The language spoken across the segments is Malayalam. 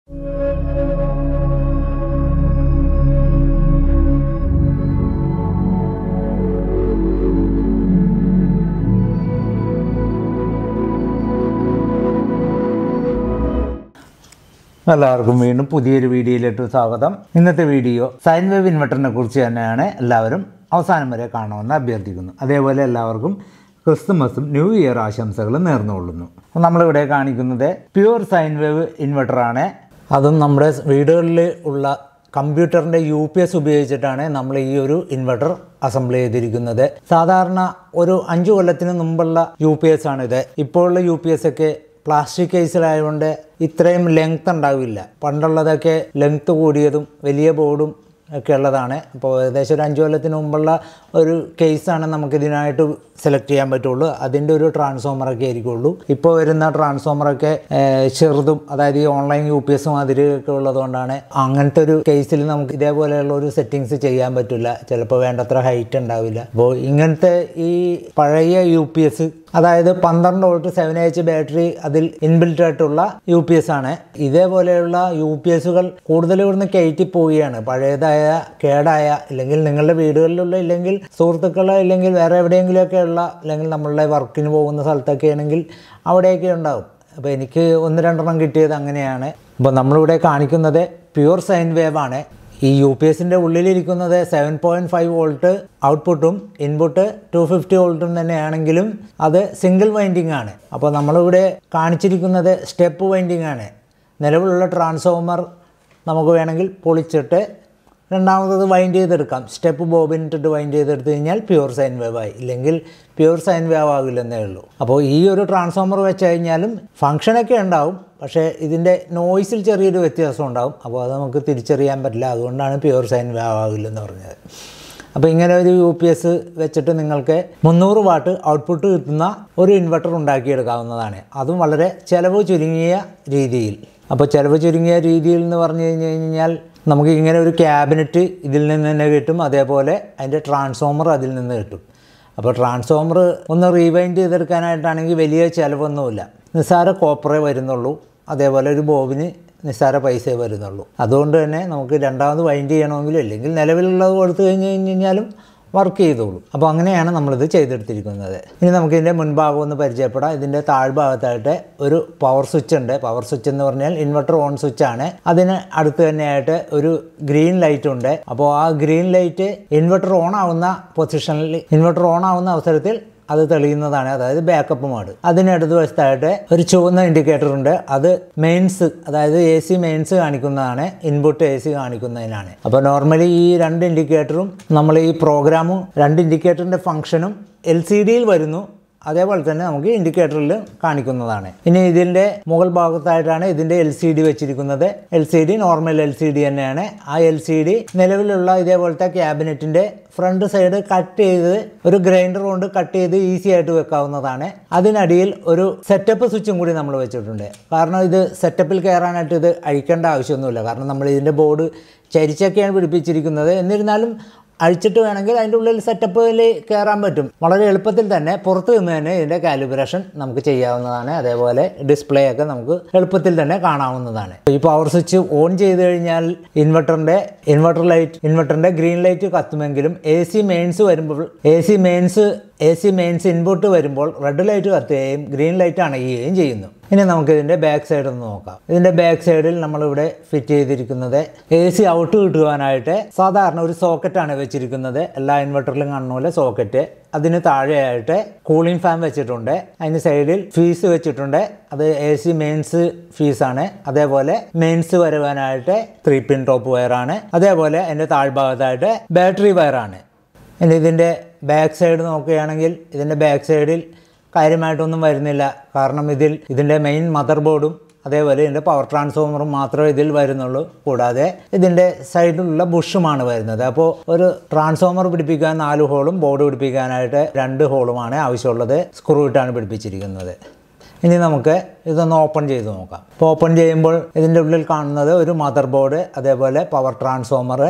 എല്ലാവർക്കും വീണ്ടും പുതിയൊരു വീഡിയോയിലേക്ക് സ്വാഗതം ഇന്നത്തെ വീഡിയോ സൈൻ വേവ് ഇൻവെർട്ടറിനെ കുറിച്ച് തന്നെയാണ് എല്ലാവരും അവസാനം വരെ കാണുമെന്ന് അഭ്യർത്ഥിക്കുന്നു അതേപോലെ എല്ലാവർക്കും ക്രിസ്തുമസും ന്യൂ ഇയർ ആശംസകളും നേർന്നുകൊള്ളുന്നു അപ്പോൾ നമ്മളിവിടെ കാണിക്കുന്നത് പ്യുവർ സൈൻ വേവ് ഇൻവെർട്ടറാണ് അതും നമ്മുടെ വീടുകളിൽ ഉള്ള കമ്പ്യൂട്ടറിൻ്റെ യു പി എസ് ഉപയോഗിച്ചിട്ടാണ് നമ്മൾ ഈ ഒരു ഇൻവെർട്ടർ അസംബിൾ ചെയ്തിരിക്കുന്നത് സാധാരണ ഒരു അഞ്ചു കൊല്ലത്തിന് മുമ്പുള്ള യു പി എസ് ആണിത് ഇപ്പോഴുള്ള യു പി എസ് ഒക്കെ പ്ലാസ്റ്റിക് കേസിലായതുകൊണ്ട് ഇത്രയും ലെങ്ത് ഉണ്ടാവില്ല പണ്ടുള്ളതൊക്കെ ലെങ്ത് കൂടിയതും വലിയ ബോർഡും ഒക്കെ ഉള്ളതാണ് അപ്പോൾ ഏകദേശം ഒരു അഞ്ച് കൊല്ലത്തിന് മുമ്പുള്ള ഒരു കേസാണ് നമുക്ക് ഇതിനായിട്ട് സെലക്ട് ചെയ്യാൻ പറ്റുള്ളൂ അതിൻ്റെ ഒരു ട്രാൻസ്ഫോമറൊക്കെ ആയിരിക്കുള്ളൂ ഇപ്പോൾ വരുന്ന ട്രാൻസ്ഫോമറൊക്കെ ഏഹ്, ചെറുതും അതായത് ഈ ഓൺലൈൻ യു പി എസ് മാതിരി ഒക്കെ ഉള്ളതുകൊണ്ടാണ് അങ്ങനത്തെ ഒരു കേസിൽ നമുക്ക് ഇതേപോലെയുള്ള ഒരു സെറ്റിങ്സ് ചെയ്യാൻ പറ്റില്ല ചിലപ്പോൾ വേണ്ടത്ര ഹൈറ്റ് ഉണ്ടാവില്ല അപ്പോൾ ഇങ്ങനത്തെ ഈ പഴയ യു പി എസ് അതായത് പന്ത്രണ്ട് വോൾട്ട് സെവൻ എച്ച് ബാറ്ററി അതിൽ ഇൻബിൽറ്റ് ആയിട്ടുള്ള യു പി എസ് ആണ് ഇതേപോലെയുള്ള യു പി എസുകൾ കൂടുതൽ ഇവിടുന്ന് കയറ്റി പോവുകയാണ് പഴയതായ കേടായ ഇല്ലെങ്കിൽ നിങ്ങളുടെ വീടുകളിലുള്ള ഇല്ലെങ്കിൽ സുഹൃത്തുക്കളെ ഇല്ലെങ്കിൽ വേറെ എവിടെയെങ്കിലുമൊക്കെ ഉള്ള അല്ലെങ്കിൽ നമ്മളുടെ വർക്കിന് പോകുന്ന സ്ഥലത്തൊക്കെ ആണെങ്കിൽ അവിടെയൊക്കെ ഉണ്ടാവും അപ്പോൾ എനിക്ക് ഒന്ന് രണ്ടെണ്ണം കിട്ടിയത് അങ്ങനെയാണ് അപ്പോൾ നമ്മളിവിടെ കാണിക്കുന്നത് പ്യുവർ സൈൻ വേവ് ആണ് ഈ യു പി എസിൻ്റെ ഉള്ളിലിരിക്കുന്നത് സെവൻ പോയിൻറ്റ് ഫൈവ് വോൾട്ട് ഔട്ട്പുട്ടും ഇൻപുട്ട് ടു ഫിഫ്റ്റി വോൾട്ടും തന്നെയാണെങ്കിലും അത് സിംഗിൾ വൈൻഡിങ് ആണ് അപ്പോൾ നമ്മളിവിടെ കാണിച്ചിരിക്കുന്നത് സ്റ്റെപ്പ് വൈൻഡിങ് ആണ് നിലവിലുള്ള ട്രാൻസ്ഫോമർ നമുക്ക് വേണമെങ്കിൽ പൊളിച്ചിട്ട് രണ്ടാമത്തത് വൈൻഡ് ചെയ്തെടുക്കാം സ്റ്റെപ്പ് ബോബിനിട്ടിട്ട് വൈൻഡ് ചെയ്തെടുത്ത് കഴിഞ്ഞാൽ പ്യുവർ സൈൻ വേവ് ആയി ഇല്ലെങ്കിൽ പ്യുവർ സൈൻ വേവ് ആകില്ലെന്നേ ഉള്ളൂ അപ്പോൾ ഈ ഒരു ട്രാൻസ്ഫോമർ വെച്ച് കഴിഞ്ഞാലും ഫങ്ഷനൊക്കെ ഉണ്ടാവും പക്ഷേ ഇതിൻ്റെ നോയ്സിൽ ചെറിയൊരു വ്യത്യാസം ഉണ്ടാവും അപ്പോൾ അത് നമുക്ക് തിരിച്ചറിയാൻ പറ്റില്ല അതുകൊണ്ടാണ് പ്യുവർ സൈൻ വേവ് ആകില്ലെന്ന് പറഞ്ഞത് അപ്പോൾ ഇങ്ങനെ ഒരു യു പി എസ് വെച്ചിട്ട് നിങ്ങൾക്ക് മുന്നൂറ് വാട്ട് ഔട്ട്പുട്ട് കിട്ടുന്ന ഒരു ഇൻവെർട്ടർ ഉണ്ടാക്കിയെടുക്കാവുന്നതാണ് അതും വളരെ ചിലവ് ചുരുങ്ങിയ രീതിയിൽ അപ്പോൾ ചിലവ് ചുരുങ്ങിയ രീതിയിൽ എന്ന് പറഞ്ഞു കഴിഞ്ഞ് കഴിഞ്ഞാൽ നമുക്ക് ഇങ്ങനെ ഒരു ക്യാബിനറ്റ് ഇതിൽ നിന്ന് തന്നെ കിട്ടും അതേപോലെ അതിൻ്റെ ട്രാൻസ്ഫോമർ അതിൽ നിന്ന് കിട്ടും അപ്പോൾ ട്രാൻസ്ഫോമർ ഒന്ന് റീവൈൻഡ് ചെയ്തെടുക്കാനായിട്ടാണെങ്കിൽ വലിയ ചിലവൊന്നുമില്ല നിസ്സാര കോപ്പറേ വരുന്നുള്ളൂ അതേപോലെ ഒരു ബോബിന് നിസ്സാര പൈസയെ വരുന്നുള്ളൂ അതുകൊണ്ട് തന്നെ നമുക്ക് രണ്ടാമത് വൈൻഡ് ചെയ്യണമെങ്കിലും അല്ലെങ്കിൽ നിലവിലുള്ളത് കൊടുത്തു കഴിഞ്ഞ് കഴിഞ്ഞാലും വർക്ക് ചെയ്തോളൂ അപ്പോൾ അങ്ങനെയാണ് നമ്മളിത് ചെയ്തെടുത്തിരിക്കുന്നത് ഇനി നമുക്ക് ഇതിൻ്റെ മുൻഭാഗം ഒന്ന് പരിചയപ്പെടാം ഇതിൻ്റെ താഴ്ഭാഗത്തായിട്ട് ഒരു പവർ സ്വിച്ച് ഉണ്ട് പവർ സ്വിച്ച് എന്ന് പറഞ്ഞാൽ ഇൻവെർട്ടർ ഓൺ സ്വിച്ച് ആണ് അതിന് അടുത്ത് തന്നെയായിട്ട് ഒരു ഗ്രീൻ ലൈറ്റ് ഉണ്ട് അപ്പോൾ ആ ഗ്രീൻ ലൈറ്റ് ഇൻവെർട്ടർ ഓൺ ആവുന്ന പൊസിഷനിൽ ഇൻവെർട്ടർ ഓൺ ആവുന്ന അവസരത്തിൽ അത് തെളിയുന്നതാണ് അതായത് ബാക്കപ്പ് മോഡ് അതിന് ഇടതുവശത്തായിട്ട് ഒരു ചുവന്ന ഇൻഡിക്കേറ്റർ ഉണ്ട് അത് മെയിൻസ് അതായത് എ സി മെയിൻസ് കാണിക്കുന്നതാണ് ഇൻപുട്ട് എ സി കാണിക്കുന്നതിനാണ് അപ്പോൾ നോർമലി ഈ രണ്ട് ഇൻഡിക്കേറ്ററും നമ്മൾ ഈ പ്രോഗ്രാമും രണ്ട് ഇൻഡിക്കേറ്ററിൻ്റെ ഫംഗ്ഷനും എൽ സി ഡിയിൽ വരുന്നു അതേപോലെ തന്നെ നമുക്ക് ഇൻഡിക്കേറ്ററിൽ കാണിക്കുന്നതാണ് ഇനി ഇതിൻ്റെ മുകൾ ഭാഗത്തായിട്ടാണ് ഇതിൻ്റെ എൽ സി ഡി വെച്ചിരിക്കുന്നത് L C D normal L C D തന്നെയാണ് ആ എൽ സി ഡി നിലവിലുള്ള ഇതേപോലത്തെ ക്യാബിനറ്റിൻ്റെ ഫ്രണ്ട് സൈഡ് കട്ട് ചെയ്ത് ഒരു ഗ്രൈൻഡർ കൊണ്ട് കട്ട് ചെയ്ത് ഈസി ആയിട്ട് വെക്കാവുന്നതാണ് അതിനടിയിൽ ഒരു സെറ്റപ്പ് സ്വിച്ചും കൂടി നമ്മൾ വെച്ചിട്ടുണ്ട് കാരണം ഇത് സെറ്റപ്പിൽ കയറാനായിട്ട് ഇത് അഴിക്കേണ്ട ആവശ്യമൊന്നുമില്ല കാരണം നമ്മൾ ഇതിൻ്റെ ബോർഡ് ചരിച്ചൊക്കെയാണ് പിടിപ്പിച്ചിരിക്കുന്നത് എന്നിരുന്നാലും അഴിച്ചിട്ട് വേണമെങ്കിൽ അതിൻ്റെ ഉള്ളിൽ സെറ്റപ്പിൽ കയറാൻ പറ്റും വളരെ എളുപ്പത്തിൽ തന്നെ പുറത്ത് നിന്ന് തന്നെ ഇതിൻ്റെ കാലിബ്രേഷൻ നമുക്ക് ചെയ്യാവുന്നതാണ് അതേപോലെ ഡിസ്പ്ലേ ഒക്കെ നമുക്ക് എളുപ്പത്തിൽ തന്നെ കാണാവുന്നതാണ് ഈ പവർ സ്വിച്ച് ഓൺ ചെയ്ത് കഴിഞ്ഞാൽ ഇൻവെർട്ടറിൻ്റെ ഇൻവെർട്ടർ ലൈറ്റ് ഇൻവെർട്ടറിൻ്റെ ഗ്രീൻ ലൈറ്റ് കത്തുമെങ്കിലും എ സി മെയിൻസ് വരുമ്പോൾ A C mains A C mains input വരുമ്പോൾ റെഡ് ലൈറ്റ് കത്തുകയും ഗ്രീൻ ലൈറ്റ് അണയുകയും ചെയ്യുന്നു ഇനി നമുക്ക് ഇതിൻ്റെ ബാക്ക് സൈഡ് ഒന്ന് നോക്കാം ഇതിൻ്റെ ബാക്ക് സൈഡിൽ നമ്മളിവിടെ ഫിറ്റ് ചെയ്തിരിക്കുന്നത് എ സി ഔട്ട് കിട്ടുവാനായിട്ട് സാധാരണ ഒരു സോക്കറ്റാണ് വെച്ചിരിക്കുന്നത് എല്ലാ ഇൻവെർട്ടറിലും കാണുന്ന പോലെ സോക്കറ്റ് അതിന് താഴെയായിട്ട് കൂളിംഗ് ഫാൻ വെച്ചിട്ടുണ്ട് അതിന് സൈഡിൽ ഫീസ് വെച്ചിട്ടുണ്ട് അത് എ സി മെയിൻസ് ഫീസാണ് അതേപോലെ മെയിൻസ് വരുവാനായിട്ട് ത്രീ പിൻ ടോപ്പ് വയറാണ് അതേപോലെ അതിൻ്റെ താഴ്ഭാഗത്തായിട്ട് ബാറ്ററി വയറാണ് ഇനി ഇതിൻ്റെ ബാക്ക് സൈഡ് നോക്കുകയാണെങ്കിൽ ഇതിൻ്റെ ബാക്ക് സൈഡിൽ കാര്യമായിട്ടൊന്നും വരുന്നില്ല കാരണം ഇതിൽ ഇതിൻ്റെ മെയിൻ മദർ ബോർഡും അതേപോലെ ഇതിൻ്റെ പവർ ട്രാൻസ്ഫോമറും മാത്രമേ ഇതിൽ വരുന്നുള്ളൂ കൂടാതെ ഇതിൻ്റെ സൈഡിലുള്ള ബുഷുമാണ് വരുന്നത് അപ്പോൾ ഒരു ട്രാൻസ്ഫോമർ പിടിപ്പിക്കാൻ നാല് ഹോളും ബോർഡ് പിടിപ്പിക്കാനായിട്ട് രണ്ട് ഹോളുമാണ് ആവശ്യമുള്ളത് സ്ക്രൂ ഇട്ടാണ് പിടിപ്പിച്ചിരിക്കുന്നത് ഇനി നമുക്ക് ഇതൊന്ന് ഓപ്പൺ ചെയ്ത് നോക്കാം അപ്പോൾ ഓപ്പൺ ചെയ്യുമ്പോൾ ഇതിൻ്റെ ഉള്ളിൽ കാണുന്നത് ഒരു മദർ ബോർഡ് അതേപോലെ power transformer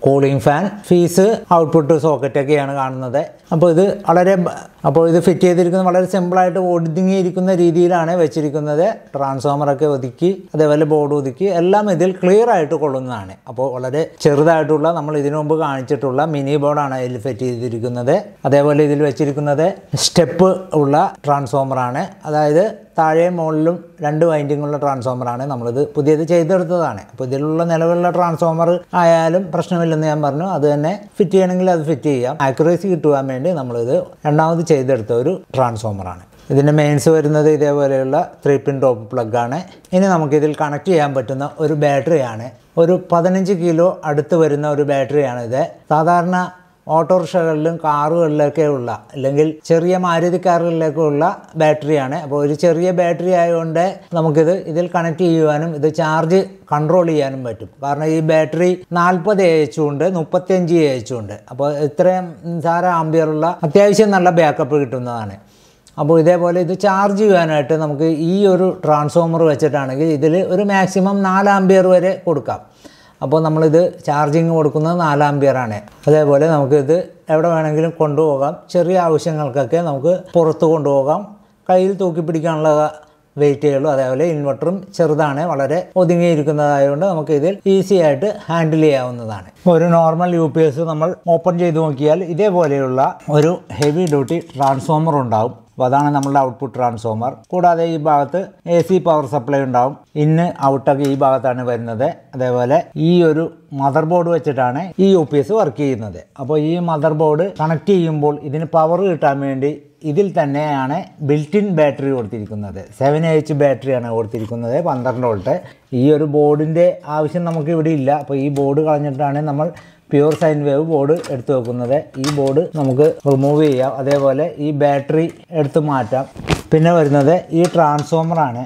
cooling fan fuse output socket ഒക്കെയാണ് കാണുന്നത് അപ്പോൾ ഇത് വളരെ ബ- അപ്പോൾ ഇത് ഫിറ്റ് ചെയ്തിരിക്കുന്നത് വളരെ സിമ്പിളായിട്ട് ഒതുങ്ങിയിരിക്കുന്ന രീതിയിലാണ് വെച്ചിരിക്കുന്നത് ട്രാൻസ്ഫോമറൊക്കെ ഒതുക്കി അതേപോലെ ബോർഡ് ഒതുക്കി എല്ലാം ഇതിൽ ക്ലിയർ ആയിട്ട് കൊള്ളുന്നതാണ് അപ്പോൾ വളരെ ചെറുതായിട്ടുള്ള നമ്മൾ ഇതിനു മുമ്പ് കാണിച്ചിട്ടുള്ള മിനി ബോർഡാണ് ഇതിൽ ഫിറ്റ് ചെയ്തിരിക്കുന്നത് അതേപോലെ ഇതിൽ വെച്ചിരിക്കുന്നത് സ്റ്റെപ്പ് ഉള്ള ട്രാൻസ്ഫോമറാണ് അതായത് താഴെയും മുകളിലും രണ്ട് വൈൻഡിങ്ങുള്ള ട്രാൻസ്ഫോമറാണ് നമ്മളിത് പുതിയത് ചെയ്തെടുത്തതാണ് അപ്പോൾ ഇതിലുള്ള നിലവിലുള്ള ട്രാൻസ്ഫോമർ ആയാലും പ്രശ്നമില്ലെന്ന് ഞാൻ പറഞ്ഞു അത് തന്നെ ഫിറ്റ് ചെയ്യണമെങ്കിൽ അത് ഫിറ്റ് ചെയ്യാം ആക്യുറേസി കിട്ടുവാൻ വേണ്ടി നമ്മളിത് രണ്ടാമത് ചെയ്തെടുത്ത ഒരു ട്രാൻസ്ഫോമറാണ് ഇതിൻ്റെ മെയിൻസ് വരുന്നത് ഇതേപോലെയുള്ള ത്രീ പിൻ ടോപ്പ് പ്ലഗ് ആണ് ഇനി നമുക്കിതിൽ കണക്ട് ചെയ്യാൻ പറ്റുന്ന ഒരു ബാറ്ററിയാണ് ഒരു പതിനഞ്ച് കിലോ അടുത്ത് വരുന്ന ഒരു ബാറ്ററിയാണിത് സാധാരണ ഓട്ടോറിക്ഷകളിലും കാറുകളിലൊക്കെ ഉള്ള അല്ലെങ്കിൽ ചെറിയ മാരുതി കാറുകളിലൊക്കെ ഉള്ള ബാറ്ററിയാണ് അപ്പോൾ ഒരു ചെറിയ ബാറ്ററി ആയതുകൊണ്ട് നമുക്കിത് ഇതിൽ കണക്ട് ചെയ്യുവാനും ഇത് ചാർജ് കൺട്രോൾ ചെയ്യാനും പറ്റും കാരണം ഈ ബാറ്ററി നാൽപ്പത് എ എച്ച് ഉണ്ട് മുപ്പത്തിയഞ്ച് എ എച്ച് ഉണ്ട് അപ്പോൾ ഇത്രയും നിസാര ആംബിയറുള്ള അത്യാവശ്യം നല്ല ബാക്കപ്പ് കിട്ടുന്നതാണ് അപ്പോൾ ഇതേപോലെ ഇത് ചാർജ് ചെയ്യാനായിട്ട് നമുക്ക് ഈ ഒരു ട്രാൻസ്ഫോമർ വെച്ചിട്ടാണെങ്കിൽ ഇതിൽ ഒരു മാക്സിമം നാല് ആംബിയർ വരെ കൊടുക്കാം അപ്പോൾ നമ്മളിത് ചാർജിങ് കൊടുക്കുന്നത് നാല് ആംബിയറാണ് അതേപോലെ നമുക്കിത് എവിടെ വേണമെങ്കിലും കൊണ്ടുപോകാം ചെറിയ ആവശ്യങ്ങൾക്കൊക്കെ നമുക്ക് പുറത്ത് കൊണ്ടുപോകാം കയ്യിൽ തൂക്കി പിടിക്കാനുള്ള വെയിറ്റേ ഉള്ളൂ അതേപോലെ ഇൻവെർട്ടറും ചെറുതാണ് വളരെ ഒതുങ്ങിയിരിക്കുന്നതായതുകൊണ്ട് നമുക്ക് ഇതിൽ ഈസി ആയിട്ട് ഹാൻഡിൽ ചെയ്യാവുന്നതാണ് ഒരു നോർമൽ യു പി എസ് നമ്മൾ ഓപ്പൺ ചെയ്ത് നോക്കിയാൽ ഇതേപോലെയുള്ള ഒരു ഹെവി ഡ്യൂട്ടി ട്രാൻസ്ഫോമർ ഉണ്ടാവും അപ്പോൾ അതാണ് നമ്മളുടെ ഔട്ട്പുട്ട് ട്രാൻസ്ഫോമർ കൂടാതെ ഈ ഭാഗത്ത് എ സി പവർ സപ്ലൈ ഉണ്ടാവും ഇന്ന് ഔട്ടൊക്കെ ഈ ഭാഗത്താണ് വരുന്നത് അതേപോലെ ഈ ഒരു മദർ ബോർഡ് വെച്ചിട്ടാണ് ഈ യു പി എസ് വർക്ക് ചെയ്യുന്നത് അപ്പോൾ ഈ മദർ ബോർഡ് കണക്ട് ചെയ്യുമ്പോൾ ഇതിന് പവർ കിട്ടാൻ വേണ്ടി ഇതിൽ തന്നെയാണ് ബിൽറ്റിൻ ബാറ്ററി കൊടുത്തിരിക്കുന്നത് സെവൻ എച്ച് ബാറ്ററിയാണ് കൊടുത്തിരിക്കുന്നത് പന്ത്രണ്ട് വോൾട്ട് ഈ ഒരു ബോർഡിൻ്റെ ആവശ്യം നമുക്ക് ഇവിടെ ഇല്ല അപ്പോൾ ഈ ബോർഡ് കളഞ്ഞിട്ടാണ് നമ്മൾ പ്യൂർ സൈൻ വേവ് ബോർഡ് എടുത്തു വെക്കുന്നത് ഈ ബോർഡ് നമുക്ക് റിമൂവ് ചെയ്യാം അതേപോലെ ഈ ബാറ്ററി എടുത്ത് മാറ്റാം പിന്നെ വരുന്നത് ഈ ട്രാൻസ്ഫോമറാണ്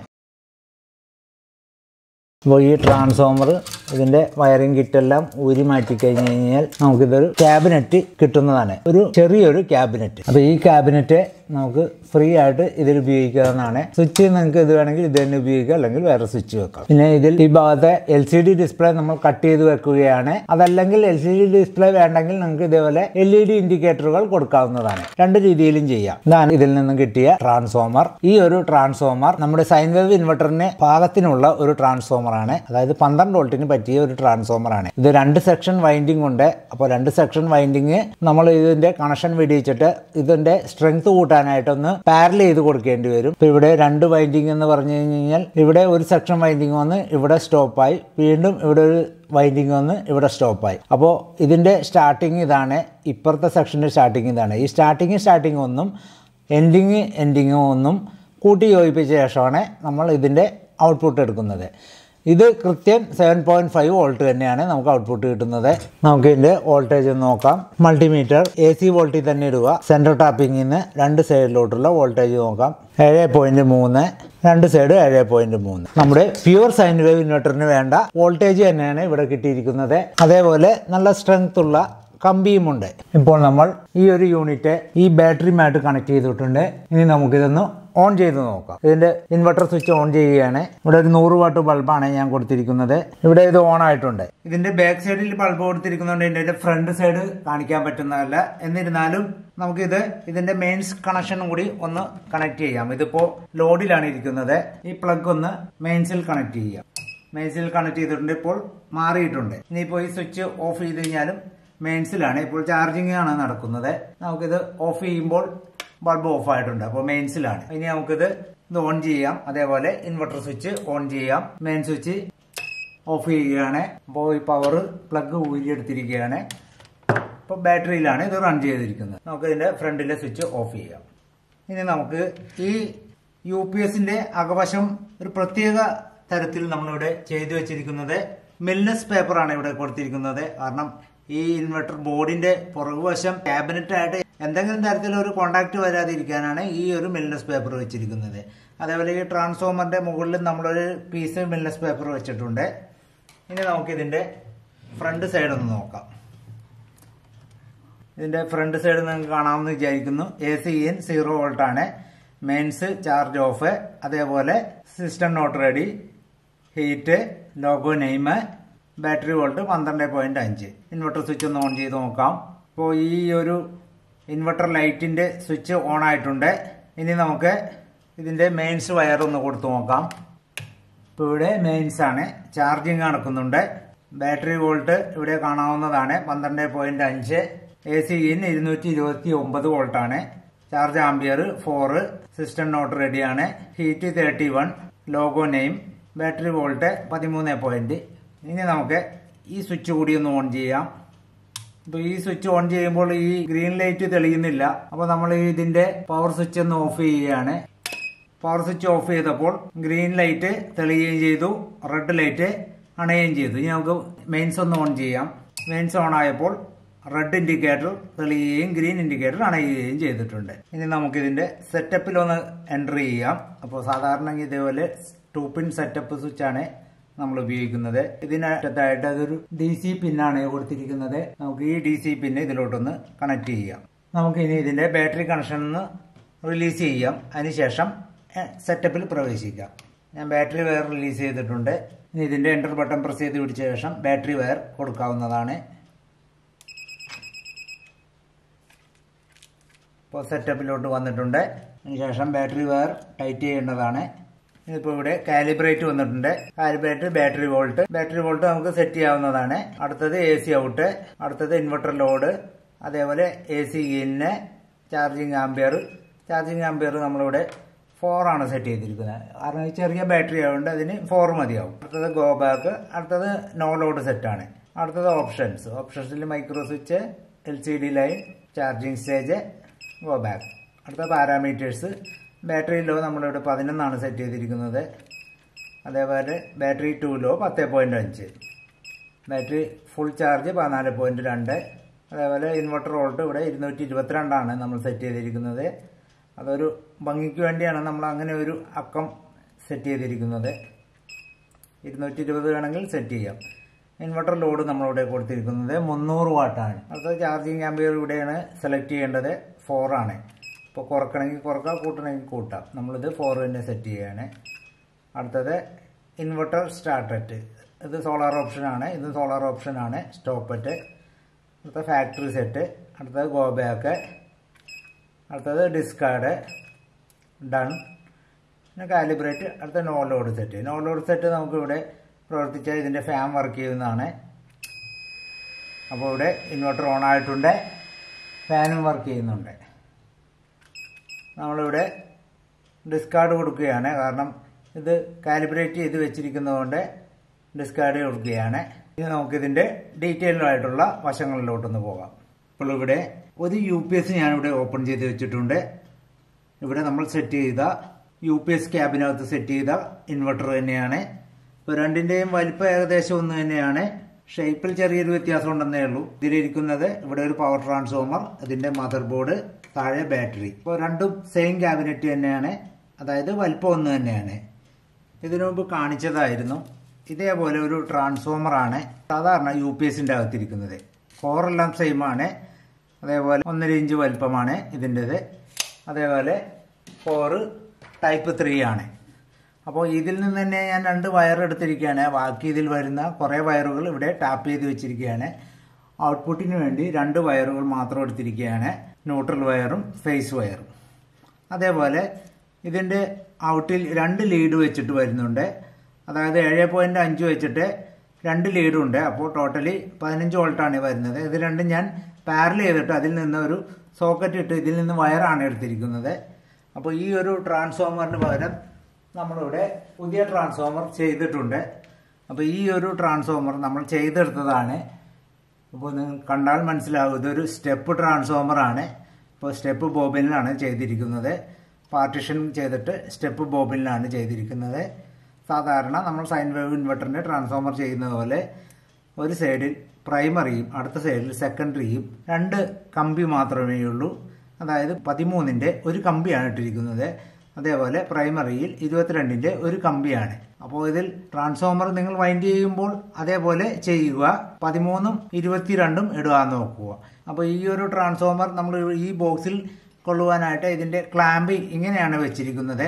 അപ്പോൾ ഈ ട്രാൻസ്ഫോമർ ഇതിൻ്റെ വയറിംഗ് കിറ്റെല്ലാം ഊരി മാറ്റി കഴിഞ്ഞ് കഴിഞ്ഞാൽ നമുക്കിതൊരു ക്യാബിനറ്റ് കിട്ടുന്നതാണ് ഒരു ചെറിയൊരു ക്യാബിനറ്റ് അപ്പോൾ ഈ ക്യാബിനറ്റ് നമുക്ക് ഫ്രീ ആയിട്ട് ഇതിൽ ഉപയോഗിക്കാവുന്നതാണ് സ്വിച്ച് നിങ്ങൾക്ക് ഇത് വേണമെങ്കിൽ ഇത് തന്നെ ഉപയോഗിക്കാം അല്ലെങ്കിൽ വേറെ സ്വിച്ച് വെക്കാം പിന്നെ ഇതിൽ ഈ ഭാഗത്തെ എൽ സി ഡി ഡിസ്പ്ലേ നമ്മൾ കട്ട് ചെയ്ത് വെക്കുകയാണ് അതല്ലെങ്കിൽ എൽ സി ഡി ഡിസ്പ്ലേ വേണ്ടെങ്കിൽ നിങ്ങൾക്ക് ഇതേപോലെ എൽ ഇ ഡി ഇൻഡിക്കേറ്ററുകൾ കൊടുക്കാവുന്നതാണ് രണ്ട് രീതിയിലും ചെയ്യാം ഇതാണ് ഇതിൽ നിന്നും കിട്ടിയ ട്രാൻസ്ഫോമർ ഈ ഒരു ട്രാൻസ്ഫോമർ നമ്മുടെ സൈൻ വേവ് ഇൻവെർട്ടറിന് പാകത്തിനുള്ള ഒരു ട്രാൻസ്ഫോമർ ആണ് അതായത് പന്ത്രണ്ട് വോൾട്ടിന് പറ്റിയ ഒരു ട്രാൻസ്ഫോമർ ആണ് ഇത് രണ്ട് സെക്ഷൻ വൈൻഡിങ് ഉണ്ട് അപ്പോൾ രണ്ട് സെക്ഷൻ വൈൻഡിങ് നമ്മൾ ഇതിന്റെ കണക്ഷൻ വെടിയിച്ചിട്ട് ഇതിന്റെ സ്ട്രെങ്ത് കൂട്ടാനായിട്ടൊന്ന് പാരൽ ചെയ്ത് കൊടുക്കേണ്ടി വരും ഇപ്പോൾ ഇവിടെ രണ്ട് വൈൻഡിങ് എന്ന് പറഞ്ഞു കഴിഞ്ഞാൽ ഇവിടെ ഒരു സെക്ഷൻ വൈൻഡിങ് വന്ന് ഇവിടെ സ്റ്റോപ്പായി വീണ്ടും ഇവിടെ ഒരു വൈൻഡിങ് വന്ന് ഇവിടെ സ്റ്റോപ്പായി അപ്പോൾ ഇതിൻ്റെ സ്റ്റാർട്ടിങ് ഇതാണ് ഇപ്പുറത്തെ സെക്ഷൻ്റെ സ്റ്റാർട്ടിങ് ഇതാണ് ഈ സ്റ്റാർട്ടിങ് സ്റ്റാർട്ടിങ് ഒന്നും എൻഡിങ് എൻഡിങ്ങും ഒന്നും കൂട്ടി യോജിപ്പിച്ച ശേഷമാണ് നമ്മൾ ഇതിൻ്റെ ഔട്ട്പുട്ട് എടുക്കുന്നത് ഇത് കൃത്യം സെവൻ പോയിൻറ്റ് ഫൈവ് വോൾട്ട് തന്നെയാണ് നമുക്ക് ഔട്ട്പുട്ട് കിട്ടുന്നത് നമുക്ക് ഇതിൻ്റെ വോൾട്ടേജ് ഒന്ന് നോക്കാം മൾട്ടിമീറ്റർ എ സി വോൾട്ടിൽ തന്നെ ഇടുക സെൻട്രൽ ടാപ്പിങ്ങിൽ നിന്ന് രണ്ട് സൈഡിലോട്ടുള്ള വോൾട്ടേജ് നോക്കാം ഏഴ് പോയിൻറ്റ് മൂന്ന് രണ്ട് സൈഡ് ഏഴ് പോയിൻറ്റ് മൂന്ന് നമ്മുടെ പ്യുവർ സൈൻ വേവ് ഇൻവെർട്ടറിന് വേണ്ട വോൾട്ടേജ് തന്നെയാണ് ഇവിടെ കിട്ടിയിരിക്കുന്നത് അതേപോലെ നല്ല സ്ട്രെങ്ത് ഉള്ള കമ്പിയുമുണ്ട് ഇപ്പോൾ നമ്മൾ ഈ ഒരു യൂണിറ്റ് ഈ ബാറ്ററിയുമായിട്ട് കണക്ട് ചെയ്തിട്ടുണ്ട് ഇനി നമുക്കിതൊന്ന് ഓൺ ചെയ്ത് നോക്കാം ഇതിൻ്റെ ഇൻവെർട്ടർ സ്വിച്ച് ഓൺ ചെയ്യുകയാണ് ഇവിടെ ഒരു നൂറ് വാട്ട് ബൾബാണ് ഞാൻ കൊടുത്തിരിക്കുന്നത് ഇവിടെ ഇത് ഓൺ ആയിട്ടുണ്ട് ഇതിന്റെ ബാക്ക് സൈഡിൽ ബൾബ് കൊടുത്തിരിക്കുന്നതുകൊണ്ട് ഇതിന്റെ ഫ്രണ്ട് സൈഡ് കാണിക്കാൻ പറ്റുന്നതല്ല എന്നിരുന്നാലും നമുക്കിത് ഇതിന്റെ മെയിൻസ് കണക്ഷൻ കൂടി ഒന്ന് കണക്ട് ചെയ്യാം ഇതിപ്പോ ലോഡിലാണ് ഇരിക്കുന്നത് ഈ പ്ലഗ് ഒന്ന് മെയിൻസിൽ കണക്ട് ചെയ്യാം മെയിൻസിൽ കണക്ട് ചെയ്തിട്ടുണ്ട് ഇപ്പോൾ മാറിയിട്ടുണ്ട് ഇനിയിപ്പോൾ ഈ സ്വിച്ച് ഓഫ് ചെയ്ത് കഴിഞ്ഞാലും മെയിൻസിലാണ് ഇപ്പോൾ ചാർജിങ് ആണ് നടക്കുന്നത് നമുക്കിത് ഓഫ് ചെയ്യുമ്പോൾ ബൾബ് ഓഫ് ആയിട്ടുണ്ട് അപ്പോൾ മെയിൻസിലാണ് ഇനി നമുക്കിത് ഇത് ഓൺ ചെയ്യാം അതേപോലെ ഇൻവെർട്ടർ സ്വിച്ച് ഓൺ ചെയ്യാം മെയിൻ സ്വിച്ച് ഓഫ് ചെയ്യുകയാണ് അപ്പോൾ ഈ പവർ പ്ലഗ് ഊരിയെടുത്തിരിക്കുകയാണ് ഇപ്പോൾ ബാറ്ററിയിലാണ് ഇത് റൺ ചെയ്തിരിക്കുന്നത് നമുക്ക് ഇതിന്റെ ഫ്രണ്ടിലെ സ്വിച്ച് ഓഫ് ചെയ്യാം ഇനി നമുക്ക് ഈ യു പി എസിന്റെ അകവശം ഒരു പ്രത്യേക തരത്തിൽ നമ്മളിവിടെ ചെയ്തു വെച്ചിരിക്കുന്നത് മിൽനസ് പേപ്പറാണ് ഇവിടെ കൊടുത്തിരിക്കുന്നത് കാരണം ഈ ഇൻവെർട്ടർ ബോർഡിന്റെ പുറകുവശം ക്യാബിനറ്റ് ആയിട്ട് എന്തെങ്കിലും തരത്തിലൊരു കോണ്ടാക്ട് വരാതിരിക്കാനാണ് ഈ ഒരു മിൽനസ് പേപ്പർ വെച്ചിരിക്കുന്നത് അതേപോലെ ഈ ട്രാൻസ്ഫോമറിന്റെ മുകളിൽ നമ്മളൊരു പീസ് മിൽനസ് പേപ്പർ വെച്ചിട്ടുണ്ട് ഇനി നമുക്കിതിന്റെ ഫ്രണ്ട് സൈഡ് ഒന്ന് നോക്കാം ഇതിന്റെ ഫ്രണ്ട് സൈഡ് നിങ്ങൾക്ക് കാണാമെന്ന് വിചാരിക്കുന്നു A C in zero volt ആണ് മെയിൻസ് ചാർജ് ഓഫ് അതേപോലെ system not ready heat logo name battery volt പന്ത്രണ്ട് പോയിന്റ് അഞ്ച് ഇൻവെർട്ടർ സ്വിച്ച് ഒന്ന് ഓൺ ചെയ്ത് നോക്കാം ഇപ്പോൾ ഈ ഒരു ഇൻവെർട്ടർ ലൈറ്റിന്റെ സ്വിച്ച് ഓൺ ആയിട്ടുണ്ട് ഇനി നമുക്ക് ഇതിന്റെ മെയിൻസ് വയർ ഒന്ന് കൊടുത്തു നോക്കാം ഇപ്പോൾ ഇവിടെ മെയിൻസ് ആണ് ചാർജിങ് നടക്കുന്നുണ്ട് ബാറ്ററി വോൾട്ട് ഇവിടെ കാണാവുന്നതാണ് പന്ത്രണ്ട് പോയിന്റ് അഞ്ച് എ സി ഇൻ ഇരുന്നൂറ്റി ഇരുപത്തി ഒമ്പത് വോൾട്ടാണ് charge ampere four system not റെഡിയാണ് heat thirty one logo name battery volt പതിമൂന്ന് പോയിന്റ് ഇനി നമുക്ക് ഈ സ്വിച്ച് കൂടി ഒന്ന് ഓൺ ചെയ്യാം ഇപ്പൊ ഈ സ്വിച്ച് ഓൺ ചെയ്യുമ്പോൾ ഈ ഗ്രീൻ ലൈറ്റ് തെളിയുന്നില്ല അപ്പൊ നമ്മൾ ഇതിന്റെ പവർ സ്വിച്ച് ഒന്ന് ഓഫ് ചെയ്യുകയാണ് പവർ സ്വിച്ച് ഓഫ് ചെയ്തപ്പോൾ ഗ്രീൻ ലൈറ്റ് തെളിയുകയും ചെയ്തു റെഡ് ലൈറ്റ് അണയുകയും ചെയ്തു ഇനി നമുക്ക് മെയിൻസ് ഒന്ന് ഓൺ ചെയ്യാം മെയിൻസ് ഓൺ ആയപ്പോൾ റെഡ് ഇൻഡിക്കേറ്റർ തെളിയുകയും ഗ്രീൻ ഇൻഡിക്കേറ്റർ അണയുകയും ചെയ്തിട്ടുണ്ട് ഇനി നമുക്ക് ഇതിന്റെ സെറ്റപ്പിൽ ഒന്ന് എൻ്റർ ചെയ്യാം അപ്പോൾ സാധാരണ ഇതേപോലെ ടു പിൻ സെറ്റപ്പ് സ്വിച്ച് ആണ് നമ്മൾ ഉപയോഗിക്കുന്നത് ഇതിനകത്തായിട്ട് അതൊരു ഡി സി പിന്നാണ് കൊടുത്തിരിക്കുന്നത് നമുക്ക് ഈ ഡി സി പിന്ന് ഇതിലോട്ടൊന്ന് കണക്ട് ചെയ്യാം നമുക്ക് ഇനി ഇതിന്റെ ബാറ്ററി കണക്ഷൻ ഒന്ന് റിലീസ് ചെയ്യാം അതിനുശേഷം സെറ്റപ്പിൽ പ്രവേശിക്കാം ഞാൻ ബാറ്ററി വയർ റിലീസ് ചെയ്തിട്ടുണ്ട് ഇനി ഇതിന്റെ എൻ്റർ ബട്ടൺ പ്രസ് ചെയ്ത് പിടിച്ച ശേഷം ബാറ്ററി വയർ കൊടുക്കാവുന്നതാണ് ഇപ്പോൾ സെറ്റപ്പിലോട്ട് വന്നിട്ടുണ്ട് അതിനുശേഷം ബാറ്ററി വയർ ടൈറ്റ് ചെയ്യേണ്ടതാണ് ഇതിപ്പോൾ ഇവിടെ കാലിബ്രേറ്റ് വന്നിട്ടുണ്ട് calibrate battery volt battery volt നമുക്ക് സെറ്റ് ചെയ്യാവുന്നതാണ് അടുത്തത് എ സി ഔട്ട് അടുത്തത് ഇൻവെർട്ടർ ലോഡ് അതേപോലെ A C in charging ampere charging ampere നമ്മളിവിടെ ഫോർ ആണ് സെറ്റ് ചെയ്തിരിക്കുന്നത് കാരണം ഈ ചെറിയ ബാറ്ററി ആയതുകൊണ്ട് അതിന് ഫോർ മതിയാവും അടുത്തത് ഗോ ബാക്ക് അടുത്തത് നോ ലോഡ് സെറ്റാണ് അടുത്തത് ഓപ്ഷൻസ് ഓപ്ഷൻസിൽ micro switch L C D line charging stage go back അടുത്ത പാരാമീറ്റേഴ്സ് ബാറ്ററി ലോ നമ്മളിവിടെ പതിനൊന്നാണ് സെറ്റ് ചെയ്തിരിക്കുന്നത് അതേപോലെ ബാറ്ററി ടു ലോ പത്ത് പോയിന്റ് അഞ്ച് ബാറ്ററി ഫുൾ ചാർജ് പതിനാല് പോയിന്റ് രണ്ട് അതേപോലെ ഇൻവെർട്ടർ വോൾട്ട് ഇവിടെ ഇരുന്നൂറ്റി ഇരുപത്തിരണ്ടാണ് നമ്മൾ സെറ്റ് ചെയ്തിരിക്കുന്നത് അതൊരു ഭംഗിക്ക് വേണ്ടിയാണ് നമ്മൾ അങ്ങനെ ഒരു അക്കം സെറ്റ് ചെയ്തിരിക്കുന്നത് ഇരുന്നൂറ്റി ഇരുപത് വേണമെങ്കിൽ സെറ്റ് ചെയ്യാം ഇൻവെർട്ടർ ലോഡ് നമ്മളിവിടെ കൊടുത്തിരിക്കുന്നത് മുന്നൂറ് വാട്ടാണ് അടുത്ത ചാർജിങ് ആംബിയർ ഇവിടെയാണ് സെലക്ട് ചെയ്യേണ്ടത് ഫോർ ആണ് ഇപ്പോൾ കുറക്കണമെങ്കിൽ കുറക്കാം കൂട്ടണമെങ്കിൽ കൂട്ടാം നമ്മളിത് ഫോർ തന്നെ സെറ്റ് ചെയ്യുകയാണ് അടുത്തത് ഇൻവെർട്ടർ സ്റ്റാർട്ടറ്റ് ഇത് സോളാർ ഓപ്ഷനാണ് ഇത് സോളാർ ഓപ്ഷനാണ് സ്റ്റോപ്പറ്റ് അടുത്ത ഫാക്ടറി സെറ്റ് അടുത്തത് ഗോ ബാക്ക് അടുത്തത് ഡിസ്കാർഡ് ഡൺ പിന്നെ കാലിബ്രേറ്റ് അടുത്ത no load set no load set നമുക്കിവിടെ പ്രവർത്തിച്ചാൽ ഇതിൻ്റെ ഫാൻ വർക്ക് ചെയ്യുന്നതാണ് അപ്പോൾ ഇവിടെ ഇൻവെർട്ടർ ഓൺ ആയിട്ടുണ്ട് ഫാനും വർക്ക് ചെയ്യുന്നുണ്ട് നമ്മളിവിടെ ഡിസ്കാർഡ് കൊടുക്കുകയാണ് കാരണം ഇത് കാലിബ്രേറ്റ് ചെയ്ത് വെച്ചിരിക്കുന്നതുകൊണ്ട് ഡിസ്കാർഡ് കൊടുക്കുകയാണ് ഇനി നമുക്കിതിൻ്റെ ഡീറ്റെയിൽഡ് ആയിട്ടുള്ള വശങ്ങളിലോട്ടൊന്ന് പോകാം ഇപ്പോൾ ഇവിടെ ഒരു യു പി എസ് ഞാനിവിടെ ഓപ്പൺ ചെയ്ത് വെച്ചിട്ടുണ്ട് ഇവിടെ നമ്മൾ സെറ്റ് ചെയ്ത യു പി എസ് ക്യാബിനകത്ത് സെറ്റ് ചെയ്ത ഇൻവെർട്ടർ തന്നെയാണ് ഇപ്പോൾ രണ്ടിൻ്റെയും വലിപ്പം ഏകദേശം ഒന്ന് തന്നെയാണ് ഷേപ്പിൽ ചെറിയൊരു വ്യത്യാസം ഉണ്ടെന്നേ ഉള്ളൂ ഇതിലിരിക്കുന്നത് ഇവിടെ ഒരു പവർ ട്രാൻസ്ഫോമർ അതിൻ്റെ മദർ ബോർഡ് താഴെ ബാറ്ററി ഇപ്പോൾ രണ്ടും സെയിം ക്യാബിനറ്റ് തന്നെയാണ് അതായത് വലിപ്പം ഒന്ന് തന്നെയാണ് ഇതിനു മുമ്പ് കാണിച്ചതായിരുന്നു ഇതേപോലെ ഒരു ട്രാൻസ്ഫോമർ ആണ് സാധാരണ യു പി എസിൻ്റെ അകത്തിരിക്കുന്നത് കോറെല്ലാം സെയിം ആണ് അതേപോലെ ഒന്നര ഇഞ്ച് വലിപ്പമാണ് ഇതിൻ്റെത് അതേപോലെ ഫോറ് ടൈപ്പ് ത്രീ ആണ് അപ്പോൾ ഇതിൽ നിന്ന് തന്നെ ഞാൻ രണ്ട് വയർ എടുത്തിരിക്കുകയാണ് ബാക്കി ഇതിൽ വരുന്ന കുറേ വയറുകൾ ഇവിടെ ടാപ്പ് ചെയ്ത് വെച്ചിരിക്കുകയാണ് ഔട്ട്പുട്ടിന് വേണ്ടി രണ്ട് വയറുകൾ മാത്രം എടുത്തിരിക്കുകയാണ് ന്യൂട്രൽ വയറും ഫേസ് വയറും അതേപോലെ ഇതിൻ്റെ ഔട്ടിൽ രണ്ട് ലീഡ് വെച്ചിട്ട് വരുന്നുണ്ട് അതായത് ഏഴ് പോയിന്റ് അഞ്ച് വെച്ചിട്ട് രണ്ട് ലീഡും ഉണ്ട് അപ്പോൾ ടോട്ടലി പതിനഞ്ച് വോൾട്ടാണ് വരുന്നത് ഇത് രണ്ടും ഞാൻ പാരൽ ചെയ്തിട്ട് അതിൽ നിന്ന് ഒരു സോക്കറ്റ് ഇട്ട് ഇതിൽ നിന്ന് വയറാണ് എടുത്തിരിക്കുന്നത് അപ്പോൾ ഈ ഒരു ട്രാൻസ്ഫോമറിന് പകരം നമ്മളിവിടെ പുതിയ ട്രാൻസ്ഫോമർ ചെയ്തിട്ടുണ്ട് അപ്പോൾ ഈ ഒരു ട്രാൻസ്ഫോമർ നമ്മൾ ചെയ്തെടുത്തതാണ് ഇപ്പോൾ നിങ്ങൾ കണ്ടാൽ മനസ്സിലാവും ഇതൊരു സ്റ്റെപ്പ് ട്രാൻസ്ഫോമർ ആണ് ഇപ്പോൾ സ്റ്റെപ്പ് ബോബിനിലാണ് ചെയ്തിരിക്കുന്നത് പാർട്ടിഷൻ ചെയ്തിട്ട് സ്റ്റെപ്പ് ബോബിനിലാണ് ചെയ്തിരിക്കുന്നത് സാധാരണ നമ്മൾ സൈൻ വേവ് ഇൻവെർട്ടറിൻ്റെ ട്രാൻസ്ഫോമർ ചെയ്യുന്നത് പോലെ ഒരു സൈഡിൽ പ്രൈമറിയും അടുത്ത സൈഡിൽ സെക്കൻഡറിയും രണ്ട് കമ്പി മാത്രമേ ഉള്ളൂ അതായത് പതിമൂന്നിൻ്റെ ഒരു കമ്പിയാണ് ഇട്ടിരിക്കുന്നത് അതേപോലെ പ്രൈമറിയിൽ ഇരുപത്തിരണ്ടിൻ്റെ ഒരു കമ്പിയാണ് അപ്പോൾ ഇതിൽ ട്രാൻസ്ഫോമർ നിങ്ങൾ വൈൻഡ് ചെയ്യുമ്പോൾ അതേപോലെ ചെയ്യുക പതിമൂന്നും ഇരുപത്തിരണ്ടും ഇടുക നോക്കുക അപ്പോൾ ഈ ഒരു ട്രാൻസ്ഫോമർ നമ്മൾ ഈ ബോക്സിൽ കൊള്ളുവാനായിട്ട് ഇതിൻ്റെ ക്ലാമ്പ് ഇങ്ങനെയാണ് വെച്ചിരിക്കുന്നത്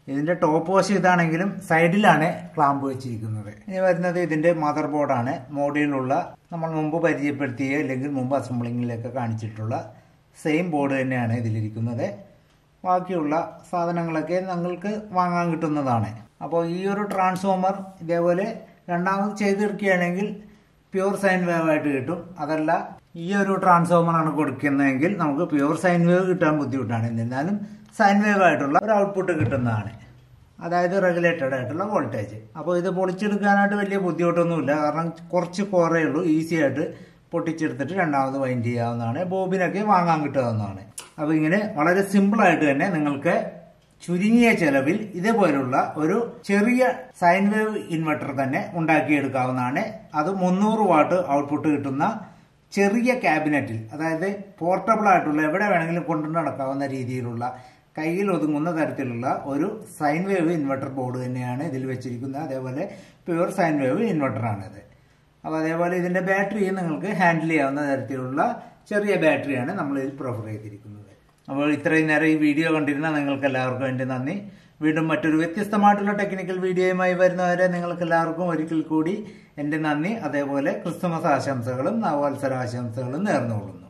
ഇതിന്റെ ടോപ്പ് വശം ഇതാണെങ്കിലും സൈഡിലാണ് ക്ലാമ്പ് വെച്ചിരിക്കുന്നത് ഇനി വരുന്നത് ഇതിന്റെ മദർ ബോർഡാണ് മോഡിലുള്ള നമ്മൾ മുമ്പ് പരിചയപ്പെടുത്തിയ അല്ലെങ്കിൽ മുമ്പ് അസംബ്ലിങ്ങിലൊക്കെ കാണിച്ചിട്ടുള്ള സെയിം ബോർഡ് തന്നെയാണ് ഇതിലിരിക്കുന്നത് ബാക്കിയുള്ള സാധനങ്ങളൊക്കെ നിങ്ങൾക്ക് വാങ്ങാൻ കിട്ടുന്നതാണ് അപ്പോൾ ഈ ഒരു ട്രാൻസ്ഫോമർ ഇതേപോലെ രണ്ടാമത് ചെയ്തെടുക്കുകയാണെങ്കിൽ പ്യൂർ സൈൻ വേവ് ആയിട്ട് കിട്ടും അതല്ല ഈ ഒരു ട്രാൻസ്ഫോമർ ആണ് കൊടുക്കുന്നതെങ്കിൽ നമുക്ക് പ്യൂർ സൈൻ വേവ് കിട്ടാൻ ബുദ്ധിമുട്ടാണ് എന്നിരുന്നാലും സൈൻ വേവ് ആയിട്ടുള്ള ഒരു ഔട്ട്പുട്ട് കിട്ടുന്നതാണ് അതായത് റെഗുലേറ്റഡ് ആയിട്ടുള്ള വോൾട്ടേജ് അപ്പോൾ ഇത് പൊളിച്ചെടുക്കാനായിട്ട് വലിയ ബുദ്ധിമുട്ടൊന്നുമില്ല കാരണം കുറച്ച് കുറേ ഉള്ളൂ ഈസി ആയിട്ട് പൊട്ടിച്ചെടുത്തിട്ട് രണ്ടാമത് വൈൻഡ് ചെയ്യാവുന്നതാണ് ബോബിനൊക്കെ വാങ്ങാൻ കിട്ടാവുന്നതാണ് അപ്പോൾ ഇങ്ങനെ വളരെ സിമ്പിളായിട്ട് തന്നെ നിങ്ങൾക്ക് ചുരുങ്ങിയ ചെലവിൽ ഇതേപോലുള്ള ഒരു ചെറിയ സൈൻ വേവ് ഇൻവെർട്ടർ തന്നെ ഉണ്ടാക്കിയെടുക്കാവുന്നതാണ് അത് മുന്നൂറ് വാട്ട് ഔട്ട്പുട്ട് കിട്ടുന്ന ചെറിയ ക്യാബിനറ്റിൽ അതായത് പോർട്ടബിൾ ആയിട്ടുള്ള എവിടെ വേണമെങ്കിലും കൊണ്ടു നടക്കാവുന്ന രീതിയിലുള്ള കയ്യിൽ ഒതുങ്ങുന്ന തരത്തിലുള്ള ഒരു സൈൻ വേവ് ഇൻവെർട്ടർ ബോർഡ് തന്നെയാണ് ഇതിൽ വെച്ചിരിക്കുന്നത് അതേപോലെ പ്യുവർ സൈൻ വേവ് ഇൻവെർട്ടറാണിത് അപ്പോൾ അതേപോലെ ഇതിന്റെ ബാറ്ററിയും നിങ്ങൾക്ക് ഹാൻഡിൽ ചെയ്യാവുന്ന തരത്തിലുള്ള ചെറിയ ബാറ്ററിയാണ് നമ്മൾ ഇതിൽ പ്രിഫർ ചെയ്തിരിക്കുന്നത് അപ്പോൾ ഇത്രയും നേരം ഈ വീഡിയോ കണ്ടിരുന്ന നിങ്ങൾക്ക് എല്ലാവർക്കും എൻ്റെ നന്ദി വീണ്ടും മറ്റൊരു വ്യത്യസ്തമായിട്ടുള്ള ടെക്നിക്കൽ വീഡിയോയുമായി വരുന്നവരെ നിങ്ങൾക്ക് എല്ലാവർക്കും ഒരിക്കൽ കൂടി എൻ്റെ നന്ദി അതേപോലെ ക്രിസ്തുമസ് ആശംസകളും നവവത്സര ആശംസകളും നേർന്നുകൊള്ളുന്നു